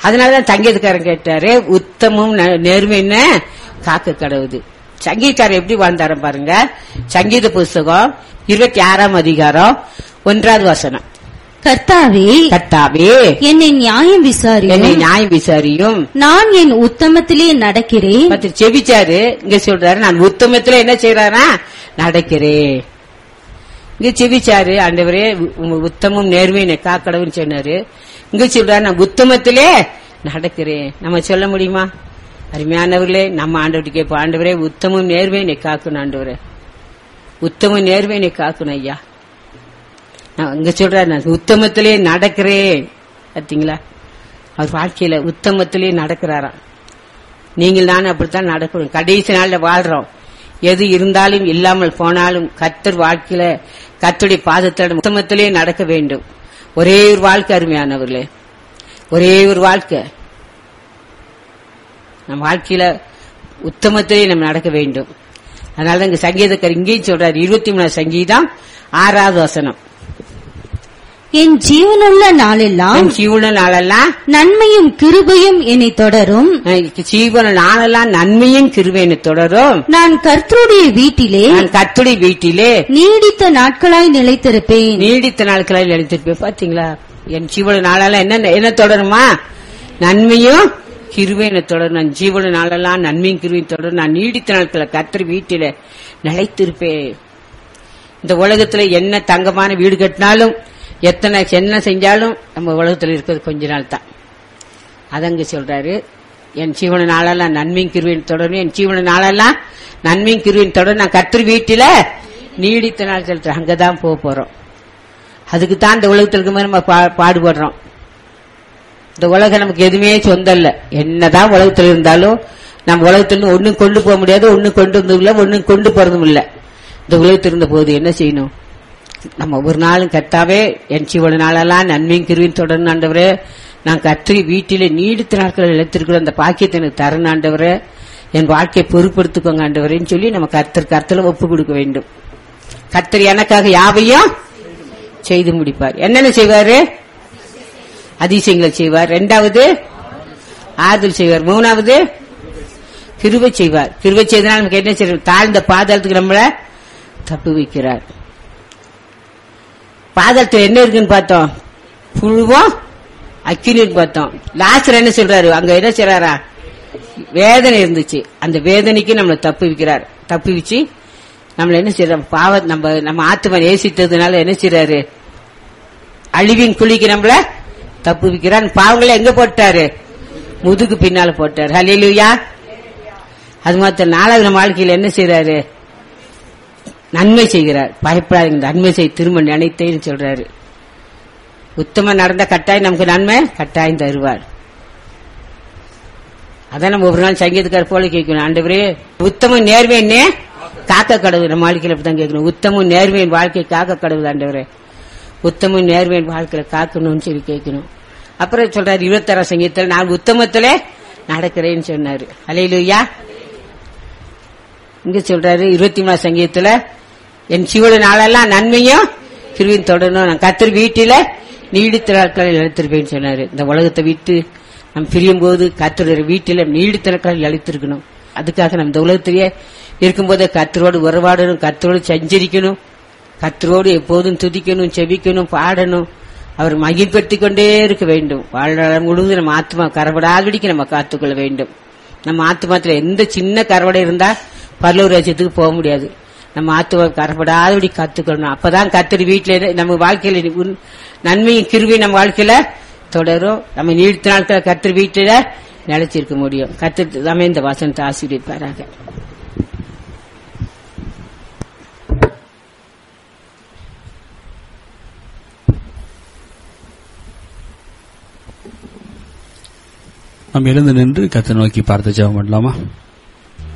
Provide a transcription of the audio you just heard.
அதனாலதான் சங்கீதக்காரன் கேட்டாரு உத்தமும் ந- நேர்மைன்னு காக்க கடவுது சங்கீதக்காரர் எப்படி வாழ்ந்தாரு பாருங்க சங்கீத புஸ்தகம் இருபத்தி ஆறாம் அதிகாரம் ஒன்றாவது வசனம் கர்த்தாவே கர்த்தாவே என்னை நியாயம் என்னை விசாரியும் நியாயம் விசாரியும் நான் என் உத்தமத்திலே நடக்கிறேன் பத்து செவிச்சாரு இங்க சொல்றாரு நான் உத்தமத்துல என்ன செய்யறாரா நடக்கிறேன் இங்க செவிச்சாரு ஆண்டவரே உங்க உத்தமும் நேர்மையை காக்கடவுன்னு சொன்னாரு இங்க சொல்றாரு நான் உத்தமத்திலே நடக்கிறேன் நம்ம சொல்ல முடியுமா அருமையானவர்களே நம்ம ஆண்டவர்கிட்ட கேட்போம் ஆண்டவரே உத்தமும் நேர்மையை காக்கணும் ஆண்டவரே உத்தமும் நேர்மையை காக்கணும் ஐயா நான் இங்க சொல்றாரு நான் உத்தமத்திலே நடக்கிறேன் பாத்தீங்களா அவர் வாழ்க்கையில உத்தமத்திலே நடக்கிறாராம் நீங்கள் நான் அப்படித்தான் நடக்கணும் கடைசி நாள்ல வாழ்றோம் எது இருந்தாலும் இல்லாமல் போனாலும் கத்தர் வாழ்க்கையில கத்தருடைய பாதத்தோட உத்தமத்திலே நடக்க வேண்டும் ஒரே ஒரு வாழ்க்கை அருமையானவர்களே ஒரே ஒரு வாழ்க்கை நம் வாழ்க்கையில உத்தமத்திலே நம்ம நடக்க வேண்டும் அதனால தான் இங்க சங்கீதக்கார் இங்கேயும் சொல்றாரு இருபத்தி மூணாவது சங்கீதம் ஆறாவது வசனம் என் ஜீவனுள்ள நாளெல்லாம் என் ஜீவன நாளெல்லாம் நன்மையும் கிருபையும் என்னை தொடரும் ஜீவன நாளெல்லாம் நன்மையும் கிருவேன்னு தொடரும் நான் கர்த்தருடைய வீட்டிலே நான் கத்துடைய வீட்டிலே நீடித்த நாட்களாய் நிலைத்திருப்பேன் நீடித்த நாட்களில் எழுத்திருப்பேன் பாத்தீங்களா என் ஜீவன நாளெல்லாம் என்ன என்ன தொடருமா நன்மையும் கிருவேன தொடரும் நான் ஜீவன நாளெல்லாம் நன்மையும் கிருவையும் தொடரும் நான் நீடித்த நாட்களை கத்திரி வீட்டில நிலைத்திருப்பேன் இந்த உலகத்துல என்ன தங்கமான வீடு கட்டினாலும் எத்தனை என்ன செஞ்சாலும் நம்ம உலகத்துல இருக்கிறது கொஞ்ச நாள் தான் அதங்க சொல்றாரு என் ஜீவன நாளெல்லாம் நன்மையும் கிருவின் தொடரும் என் ஜீவன நாளெல்லாம் நன்மையும் கிருவின் தொடரும் நான் கத்திரி வீட்டில நீடித்த நாள் சொல்றேன் அங்கதான் போக போறோம் அதுக்கு தான் இந்த உலகத்துல இருக்கும்போது நம்ம பா- பாடுபடுறோம் இந்த உலகம் நமக்கு எதுவுமே சொந்தம் இல்ல என்னதான் உலகத்துல இருந்தாலும் நம்ம உலகத்துல ஒண்ணும் கொண்டு போக முடியாது ஒண்ணும் கொண்டு வந்ததும் இல்ல ஒண்ணும் கொண்டு போறதும் இல்ல இந்த உலகத்தில் இருந்த போது என்ன செய்யணும் நம்ம ஒரு நாளும் கத்தாவே என் சிவன நாளெல்லாம் நன்மையும் கிருவின் தொடர்ந்து ஆண்டவரே நான் கத்திரி வீட்டிலே நீடித்த நாட்கள் இழைத்திருக்கிற அந்த பாக்கியத்தை எனக்கு தரணும் ஆண்டவரே என் வாழ்க்கையை பொறுப்படுத்திக்கோங்க ஆண்டவரேன்னு சொல்லி நம்ம கர்த்தர் கர்த்தல ஒப்பு கொடுக்க வேண்டும் கர்த்தர் எனக்காக யாவையும் செய்து முடிப்பார் என்னென்ன செய்வாரு அதிசயங்களை செய்வார் ரெண்டாவது ஆறுதல் செய்வார் மூணாவது கிருபை செய்வார் கிருபை செய்தனால் நமக்கு என்ன செய்வார் தாழ்ந்த பாதாளத்துக்கு நம்மள தப்பு வைக்கிறார் பாதாளத்தில் என்ன இருக்குன்னு பார்த்தோம் புழுவும் அக்கினின்னு பார்த்தோம் லாஸ்டர் என்ன சொல்றாரு அங்க என்ன செய்றாரா வேதனை இருந்துச்சு அந்த வேதனைக்கு நம்மளை தப்பு வைக்கிறார் தப்பு வச்சு நம்மள என்ன செய்யறோம் பாவ நம்ம நம்ம ஆத்மா நேசித்ததுனால என்ன செய்றாரு அழிவின் குழிக்கு நம்மள தப்பு வைக்கிறார் பாவங்களை எங்க போட்டாரு முதுகு பின்னால போட்டார் ஹalleluya அது மாத்திரம் நாலாவது நம்ம வாழ்க்கையில என்ன செய்றாரு நன்மை செய்கிறார் பயப்படாதீங்க நன்மை செய் திரும்ப நினைத்தேன்னு சொல்றாரு உத்தம நடந்த கட்டாயம் நமக்கு நன்மை கட்டாயம் தருவார் அதான் நம்ம ஒரு நாள் சங்கீதக்கார போல கேட்கணும் ஆண்டவரே உத்தம நேர்மைன்னே காக்க கடவுள் நம்ம வாழ்க்கையில அப்படிதான் கேட்கணும் உத்தமும் நேர்மையின் வாழ்க்கை காக்க கடவுள் ஆண்டவரே உத்தமும் நேர்மையின் வாழ்க்கையில காக்கணும்னு சொல்லி கேட்கணும் அப்புறம் சொல்றாரு இருபத்தாறாம் சங்கீதத்தில் நான் உத்தமத்திலே நடக்கிறேன்னு சொன்னாரு அலையிலுயா இங்க சொல்றாரு இருபத்தி மூணாம் சங்கீதத்துல என் சிவன நாளெல்லாம் நன்மையும் கிருவின் தொடரணும் நான் கத்திரி வீட்டில நீடித்த நாட்களில் எழுத்திருப்பேன்னு சொன்னாரு இந்த உலகத்தை விட்டு நம்ம பிரியும் போது கத்தருடைய வீட்டில நீடித்த நாட்களில் எழுத்திருக்கணும் அதுக்காக நம்ம இந்த உலகத்திலேயே இருக்கும்போது கத்தரோடு உறவாடணும் கத்தரோடு சஞ்சரிக்கணும் கத்தரோடு எப்போதும் துதிக்கணும் செபிக்கணும் பாடணும் அவர் மகிழ்படுத்திக் கொண்டே இருக்க வேண்டும் வாழ்நாள் முழுவதும் நம்ம ஆத்மா கரப்படாதபடிக்கு நம்ம காத்துக்கொள்ள வேண்டும் நம்ம ஆத்மாத்துல எந்த சின்ன கரவடை இருந்தா பரலூர் ராஜ்யத்துக்கு போக முடியாது நம்ம ஆத்மா கரப்படாதபடி காத்துக்கொள்ளணும் அப்பதான் கத்திரி வீட்டுல நம்ம வாழ்க்கையில உன்- நன்மையும் கிருவி நம்ம வாழ்க்கையில தொடரும் நம்ம நீடித்த நாட்கள் கத்திரி வீட்டுல நிலைச்சிருக்க முடியும் கத்து நம்ம இந்த வசனத்தை ஆசீர்வதிப்பாராக நாம் எழுந்து நின்று கத்தை நோக்கி பார்த்து ஜெபம் பண்ணலாமா